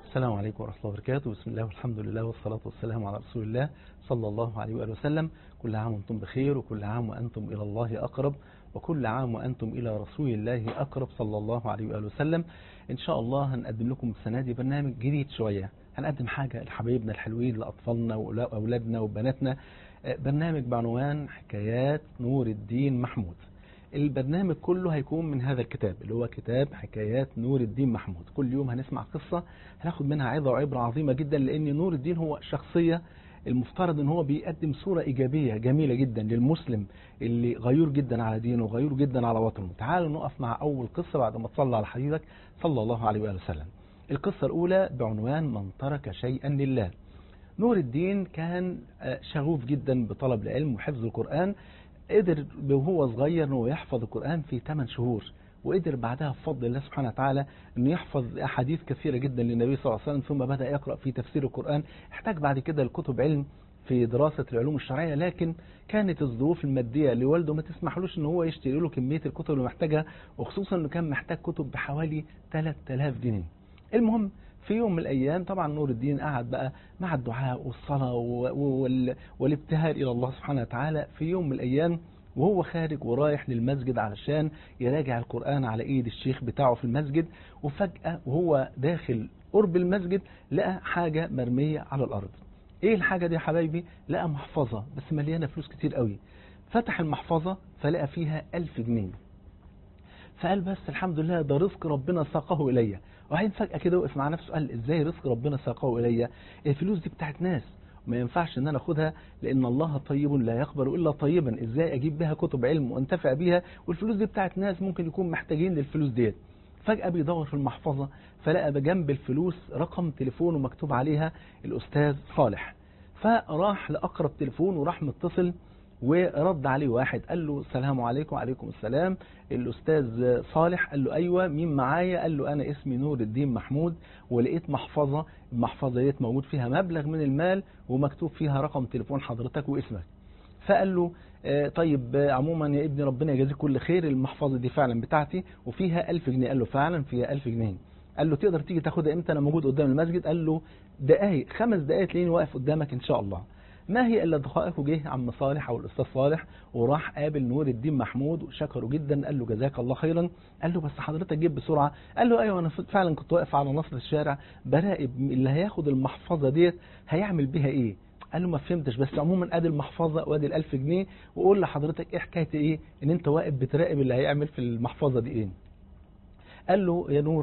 السلام عليكم ورحمة الله وبركاته بسم الله والحمد لله والصلاة والسلام على رسول الله صلى الله عليه وآله وسلم كل عام وأنتم بخير وكل عام وأنتم إلى الله أقرب وكل عام وأنتم إلى رسول الله أقرب صلى الله عليه وآله وسلم إن شاء الله هنقدم لكم السنة دي برنامج جديد شوية هنقدم حاجة لحبايبنا الحلوين لأطفالنا وأولادنا وبناتنا برنامج بعنوان حكايات نور الدين محمود البرنامج كله هيكون من هذا الكتاب اللي هو كتاب حكايات نور الدين محمود كل يوم هنسمع قصة هناخد منها عظة وعبرة عظيمة جدا لأن نور الدين هو شخصية المفترض ان هو بيقدم صورة ايجابية جميلة جدا للمسلم اللي غيور جدا على دينه وغيور جدا على وطنه تعالوا نقف مع اول قصة بعد ما تصلى على حبيبك صلى الله عليه وآله وسلم القصة الاولى بعنوان من ترك شيئا لله نور الدين كان شغوف جدا بطلب العلم وحفظ القرآن قدر وهو صغير انه يحفظ القرآن في 8 شهور وقدر بعدها بفضل الله سبحانه وتعالى انه يحفظ احاديث كثيرة جدا للنبي صلى الله عليه وسلم ثم بدأ يقرأ في تفسير القرآن احتاج بعد كده لكتب علم في دراسة العلوم الشرعية لكن كانت الظروف المادية لوالده ما تسمحلوش ان هو يشتري له كمية الكتب اللي محتاجها وخصوصا انه كان محتاج كتب بحوالي 3000 جنيه المهم في يوم من الأيام طبعا نور الدين قعد بقى مع الدعاء والصلاة والابتهال إلى الله سبحانه وتعالى في يوم من الأيام وهو خارج ورايح للمسجد علشان يراجع القرآن على ايد الشيخ بتاعه في المسجد وفجأة وهو داخل قرب المسجد لقى حاجة مرمية على الأرض ايه الحاجة دي يا حبايبي لقى محفظة بس مليانة فلوس كتير قوي فتح المحفظة فلقى فيها ألف جنيه فقال بس الحمد لله ده رزق ربنا ساقه إلي وبعدين فجأة كده وقف مع نفسه قال ازاي رزق ربنا ساقه إلي الفلوس دي بتاعت ناس ما ينفعش ان انا اخدها لان الله طيب لا يقبل الا طيبا ازاي اجيب بها كتب علم وانتفع بيها والفلوس دي بتاعت ناس ممكن يكون محتاجين للفلوس ديت فجأة بيدور في المحفظة فلقى بجنب الفلوس رقم تليفونه مكتوب عليها الأستاذ صالح فراح لأقرب تليفون وراح متصل ورد عليه واحد قال له السلام عليكم وعليكم السلام الأستاذ صالح قال له أيوة مين معايا قال له أنا اسمي نور الدين محمود ولقيت محفظة المحفظة ديت موجود فيها مبلغ من المال ومكتوب فيها رقم تليفون حضرتك واسمك فقال له طيب عموما يا ابني ربنا يجازيك كل خير المحفظة دي فعلا بتاعتي وفيها ألف جنيه قال له فعلا فيها ألف جنيه قال له تقدر تيجي تاخدها امتى انا موجود قدام المسجد قال له دقايق خمس دقايق تلاقيني واقف قدامك ان شاء الله ما هي الا دقائق وجه عم صالح او الاستاذ صالح وراح قابل نور الدين محمود وشكره جدا قال له جزاك الله خيرا قال له بس حضرتك جيب بسرعه قال له ايوه انا فعلا كنت واقف على نصر الشارع براقب اللي هياخد المحفظه ديت هيعمل بيها ايه قال له ما فهمتش بس عموما ادي المحفظه وادي ال1000 جنيه وقول لحضرتك ايه حكايه ايه ان انت واقف بتراقب اللي هيعمل في المحفظه دي ايه قال له يا نور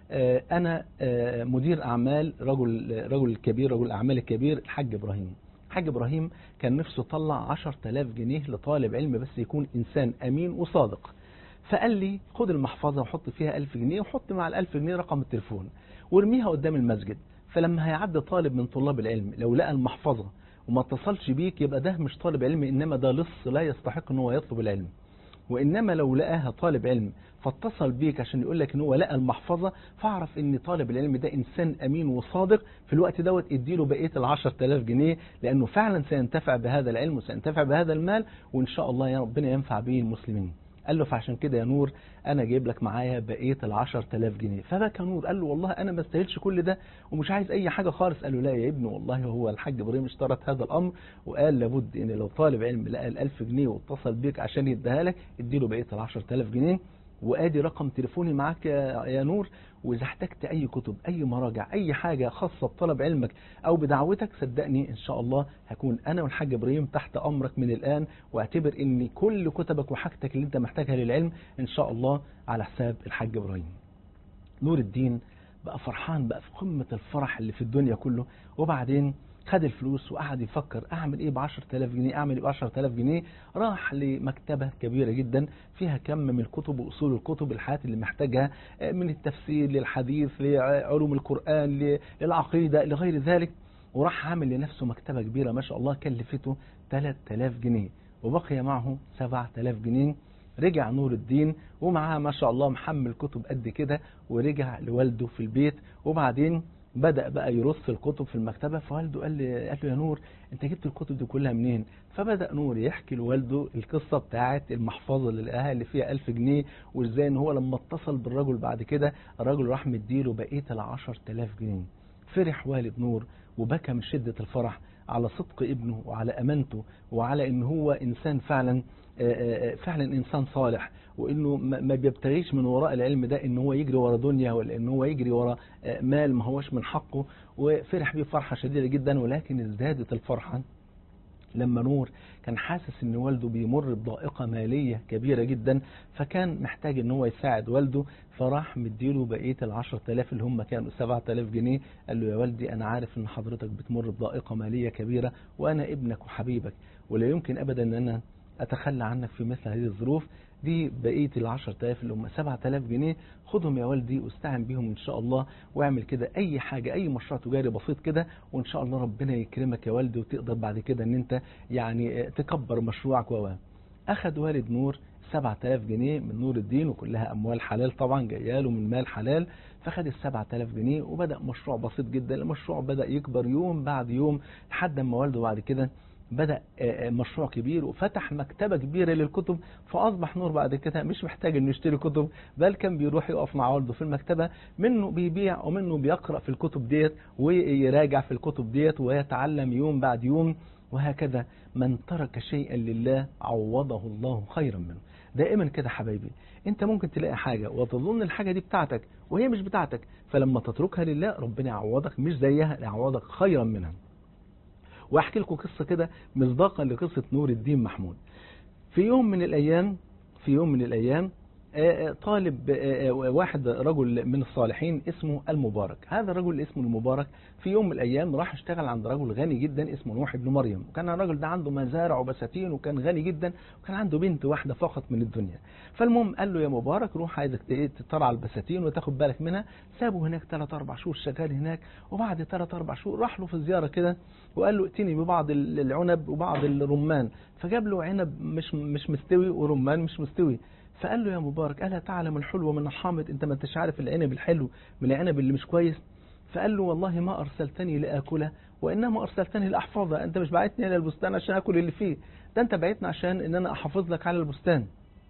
انا مدير اعمال رجل رجل كبير رجل اعمال الكبير الحاج ابراهيم الحاج ابراهيم كان نفسه طلع 10000 جنيه لطالب علم بس يكون انسان امين وصادق فقال لي خد المحفظه وحط فيها 1000 جنيه وحط مع ال1000 جنيه رقم التليفون وارميها قدام المسجد فلما هيعدي طالب من طلاب العلم لو لقى المحفظه وما اتصلش بيك يبقى ده مش طالب علم انما ده لص لا يستحق ان هو يطلب العلم وانما لو لقاها طالب علم فاتصل بيك عشان يقول لك ان هو لقى المحفظة فاعرف ان طالب العلم ده انسان امين وصادق في الوقت دوت اديله بقية ال 10000 جنيه لانه فعلا سينتفع بهذا العلم وسينتفع بهذا المال وان شاء الله يا ربنا ينفع به المسلمين قال له فعشان كده يا نور انا جايب لك معايا بقيه ال 10000 جنيه فبكى نور قال له والله انا ما استاهلش كل ده ومش عايز اي حاجه خالص قال له لا يا ابني والله هو الحاج ابراهيم اشترط هذا الامر وقال لابد ان لو طالب علم لقى ال 1000 جنيه واتصل بيك عشان يديها لك اديله بقيه ال 10000 جنيه وادي رقم تليفوني معاك يا نور واذا احتجت اي كتب اي مراجع اي حاجة خاصة بطلب علمك او بدعوتك صدقني ان شاء الله هكون انا والحاج ابراهيم تحت امرك من الان واعتبر ان كل كتبك وحاجتك اللي انت محتاجها للعلم ان شاء الله على حساب الحاج ابراهيم نور الدين بقى فرحان بقى في قمة الفرح اللي في الدنيا كله وبعدين خد الفلوس وقعد يفكر اعمل ايه ب 10000 جنيه اعمل ايه ب 10000 جنيه راح لمكتبه كبيره جدا فيها كم من الكتب واصول الكتب الحاجات اللي محتاجها من التفسير للحديث لعلوم القران للعقيده لغير ذلك وراح عامل لنفسه مكتبه كبيره ما شاء الله كلفته 3000 جنيه وبقي معه 7000 جنيه رجع نور الدين ومعاه ما شاء الله محمل كتب قد كده ورجع لوالده في البيت وبعدين بدأ بقى يرص الكتب في المكتبة فوالده قال, لي قال له يا نور انت جبت الكتب دي كلها منين فبدأ نور يحكي لوالده القصة بتاعت المحفظة اللي لقاها اللي فيها ألف جنيه وازاي ان هو لما اتصل بالرجل بعد كده الرجل راح مديله بقية العشر تلاف جنيه فرح والد نور وبكى من شدة الفرح على صدق ابنه وعلى أمانته وعلى ان هو إنسان فعلا فعلا إنسان صالح وإنه ما بيبتغيش من وراء العلم ده إن هو يجري ورا دنيا ولا إن هو يجري ورا مال ما هوش من حقه وفرح بيه فرحة شديدة جدا ولكن ازدادت الفرحة لما نور كان حاسس ان والده بيمر بضائقة مالية كبيرة جدا فكان محتاج ان هو يساعد والده فراح مديله بقية العشر تلاف اللي هم كانوا سبعة تلاف جنيه قال له يا والدي انا عارف ان حضرتك بتمر بضائقة مالية كبيرة وانا ابنك وحبيبك ولا يمكن ابدا ان انا اتخلى عنك في مثل هذه الظروف دي بقية العشر تلاف اللي هم سبعة تلاف جنيه خدهم يا والدي واستعن بيهم ان شاء الله واعمل كده اي حاجة اي مشروع تجاري بسيط كده وان شاء الله ربنا يكرمك يا والدي وتقدر بعد كده ان انت يعني تكبر مشروعك و اخذ والد نور 7000 جنيه من نور الدين وكلها اموال حلال طبعا جايه له من مال حلال فخد ال 7000 جنيه وبدا مشروع بسيط جدا المشروع بدا يكبر يوم بعد يوم لحد ما والده بعد كده بدأ مشروع كبير وفتح مكتبة كبيرة للكتب فأصبح نور بعد كده مش محتاج انه يشتري كتب بل كان بيروح يقف مع والده في المكتبة منه بيبيع ومنه بيقرأ في الكتب ديت ويراجع في الكتب ديت ويتعلم يوم بعد يوم وهكذا من ترك شيئا لله عوضه الله خيرا منه دائما كده حبايبي انت ممكن تلاقي حاجة وتظن الحاجة دي بتاعتك وهي مش بتاعتك فلما تتركها لله ربنا يعوضك مش زيها يعوضك خيرا منها واحكي لكم قصة كده مصداقا لقصة نور الدين محمود في يوم من الأيام في يوم من الأيام طالب واحد رجل من الصالحين اسمه المبارك هذا الرجل اسمه المبارك في يوم من الأيام راح اشتغل عند رجل غني جدا اسمه نوح بن مريم وكان الرجل ده عنده مزارع وبساتين وكان غني جدا وكان عنده بنت واحدة فقط من الدنيا فالمهم قال له يا مبارك روح عايزك تطلع البساتين وتاخد بالك منها سابه هناك 3 4 شهور شغال هناك وبعد 3 4 شهور راح له في زيارة كده وقال له ائتني ببعض العنب وبعض الرمان فجاب له عنب مش مش مستوي ورمان مش مستوي فقال له يا مبارك ألا تعلم الحلو من الحامض انت ما انتش عارف العنب الحلو من العنب اللي مش كويس فقال له والله ما أرسلتني لآكله وإنما أرسلتني لأحفظه أنت مش بعتني إلى البستان عشان أكل اللي فيه ده أنت بعتني عشان إن أنا أحافظ لك على البستان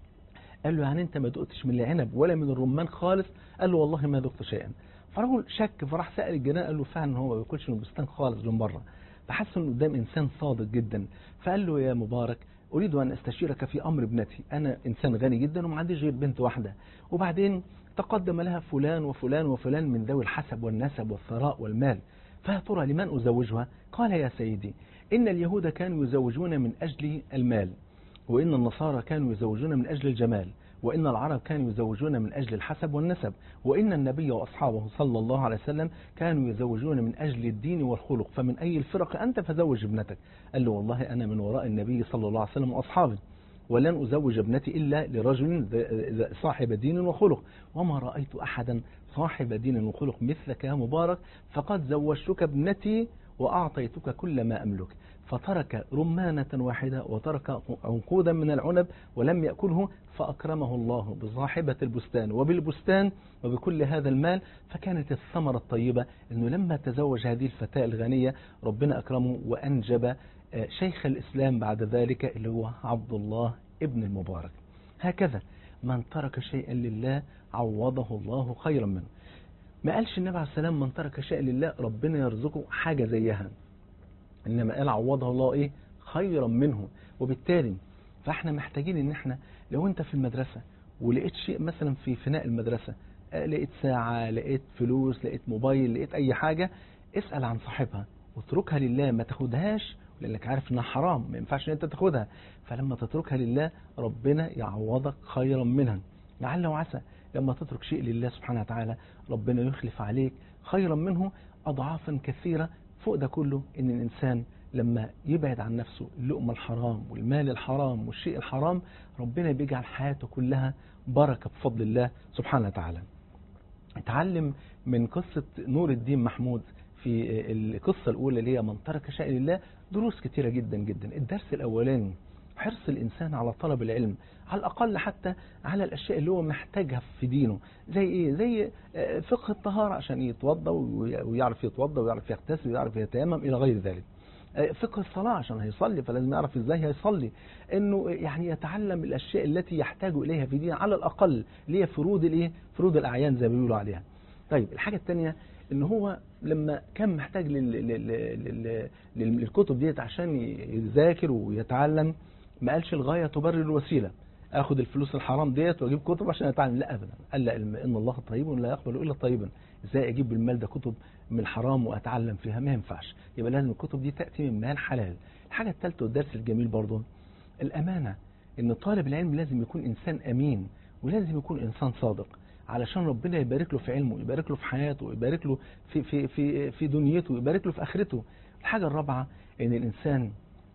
قال له يعني أنت ما دقتش من العنب ولا من الرمان خالص قال له والله ما دقت شيئا فرجل شك فراح سأل الجيران قال له فعلا هو ما بياكلش من البستان خالص من بره فحس انه قدام انسان صادق جدا فقال له يا مبارك أريد أن أستشيرك في أمر ابنتي أنا إنسان غني جدا وما عنديش غير بنت واحدة وبعدين تقدم لها فلان وفلان وفلان من ذوي الحسب والنسب والثراء والمال فيا ترى لمن أزوجها قال يا سيدي إن اليهود كانوا يزوجون من أجل المال وإن النصارى كانوا يزوجون من أجل الجمال وإن العرب كانوا يزوجون من أجل الحسب والنسب وإن النبي وأصحابه صلى الله عليه وسلم كانوا يزوجون من أجل الدين والخلق فمن أي الفرق أنت فزوج ابنتك قال له والله أنا من وراء النبي صلى الله عليه وسلم وأصحابه ولن أزوج ابنتي إلا لرجل صاحب دين وخلق وما رأيت أحدا صاحب دين وخلق مثلك يا مبارك فقد زوجتك ابنتي وأعطيتك كل ما أملك فترك رمانة واحدة وترك عنقودا من العنب ولم يأكله فأكرمه الله بصاحبة البستان وبالبستان وبكل هذا المال فكانت الثمرة الطيبة أنه لما تزوج هذه الفتاة الغنية ربنا أكرمه وأنجب شيخ الإسلام بعد ذلك اللي هو عبد الله ابن المبارك هكذا من ترك شيئا لله عوضه الله خيرا منه ما قالش النبي عليه السلام من ترك شيئا لله ربنا يرزقه حاجة زيها إنما قال عوضه الله إيه خيرا منه وبالتالي فاحنا محتاجين ان احنا لو انت في المدرسة ولقيت شيء مثلا في فناء المدرسة لقيت ساعة لقيت فلوس لقيت موبايل لقيت اي حاجة اسأل عن صاحبها واتركها لله ما تاخدهاش لانك عارف انها حرام ما ينفعش ان انت تاخدها فلما تتركها لله ربنا يعوضك خيرا منها لعل وعسى لما تترك شيء لله سبحانه وتعالى ربنا يخلف عليك خيرا منه اضعافا كثيرة فوق ده كله ان الانسان لما يبعد عن نفسه اللقمة الحرام والمال الحرام والشيء الحرام ربنا بيجعل حياته كلها بركة بفضل الله سبحانه وتعالى اتعلم من قصة نور الدين محمود في القصة الأولى اللي هي من ترك شيء لله دروس كتيرة جدا جدا الدرس الأولاني حرص الإنسان على طلب العلم على الأقل حتى على الأشياء اللي هو محتاجها في دينه زي إيه زي فقه الطهارة عشان يتوضى ويعرف يتوضى ويعرف يغتسل ويعرف يتيمم إلى غير ذلك فقه الصلاة عشان هيصلي فلازم يعرف ازاي هيصلي انه يعني يتعلم الاشياء التي يحتاج اليها في دين على الاقل اللي هي فروض الايه فروض الاعيان زي ما بيقولوا عليها طيب الحاجة الثانية ان هو لما كان محتاج لل... لل... لل... لل... للكتب ديت عشان يذاكر ويتعلم ما قالش الغاية تبرر الوسيلة اخد الفلوس الحرام ديت واجيب كتب عشان اتعلم لا ابدا قال لا ان الله طيب لا يقبل الا طيبا ازاي اجيب بالمال ده كتب من الحرام واتعلم فيها ما ينفعش يبقى لازم الكتب دي تاتي من مال حلال الحاجه الثالثه والدرس الجميل برضه الامانه ان طالب العلم لازم يكون انسان امين ولازم يكون انسان صادق علشان ربنا يبارك له في علمه يبارك له في حياته يبارك له في في في في دنيته يبارك له في اخرته الحاجه الرابعه ان الانسان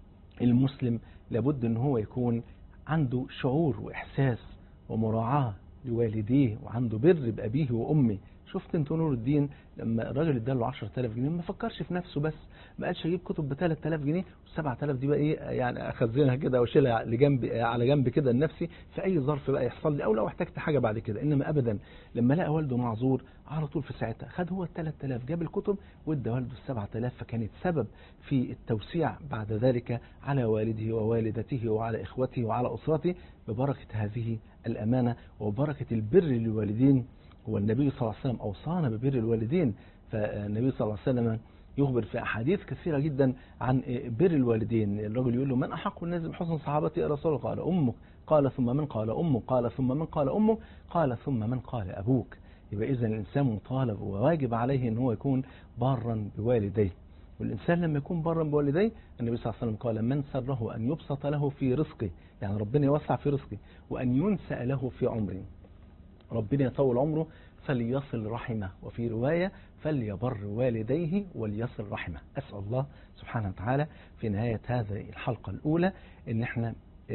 المسلم لابد ان هو يكون عنده شعور واحساس ومراعاه لوالديه وعنده بر بابيه وامه شفت انت نور الدين لما الراجل اداله 10000 جنيه ما فكرش في نفسه بس ما قالش اجيب كتب ب 3000 جنيه وال 7000 دي بقى ايه يعني اخزنها كده واشيلها لجنب على جنب كده لنفسي في اي ظرف بقى يحصل لي او لو احتجت حاجه بعد كده انما ابدا لما لقى والده معذور على طول في ساعتها خد هو ال 3000 جاب الكتب وادى والده ال 7000 فكانت سبب في التوسيع بعد ذلك على والده ووالدته وعلى اخوته وعلى اسرته ببركه هذه الامانه وبركه البر للوالدين والنبي صلى الله عليه وسلم أوصانا ببر الوالدين فالنبي صلى الله عليه وسلم يخبر في أحاديث كثيرة جدا عن بر الوالدين الرجل يقول له من أحق الناس بحسن صحابتي يا رسول الله قال أمك قال ثم من قال أمك قال ثم من قال أمك قال ثم من قال أبوك يبقى إذا الإنسان مطالب وواجب عليه أن هو يكون بارا بوالديه والإنسان لما يكون بارا بوالديه النبي صلى الله عليه وسلم قال من سره أن يبسط له في رزقه يعني ربنا يوسع في رزقه وأن ينسأ له في عمره ربنا يطول عمره فليصل رحمه وفي رواية فليبر والديه وليصل رحمه أسأل الله سبحانه وتعالى في نهاية هذه الحلقة الأولى أن احنا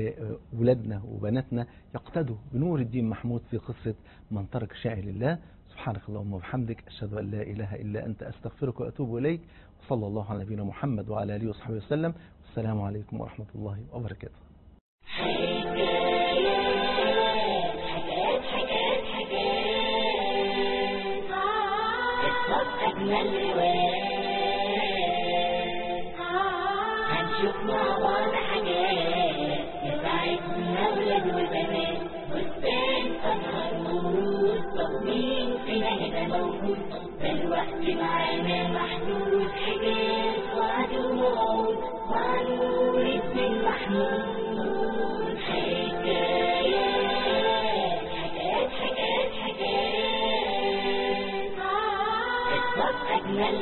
ولادنا وبناتنا يقتدوا بنور الدين محمود في قصة من ترك شيء لله سبحانك اللهم وبحمدك أشهد أن لا إله إلا أنت أستغفرك وأتوب إليك وصلى الله على نبينا محمد وعلى آله وصحبه وسلم والسلام عليكم ورحمة الله وبركاته أجمل روايات هنشوف مع بعض حاجات يساعدنا ولاد وبنات بستان أزهر موجود طب مين فينا هنا موجود ده الوقت معانا محدود حكايات وعد وموعود مع نور الدين محمود حكايات حكايات حكايات حكايات قصص أجمل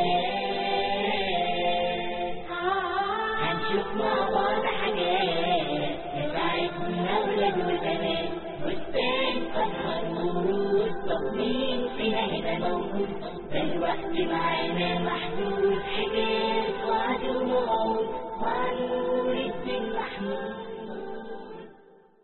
روايات هنشوف مع بعض حاجات يساعدنا ولاد وبنات بستان أزهر ورود طب مين فينا هنا موجود ده الوقت معانا محدود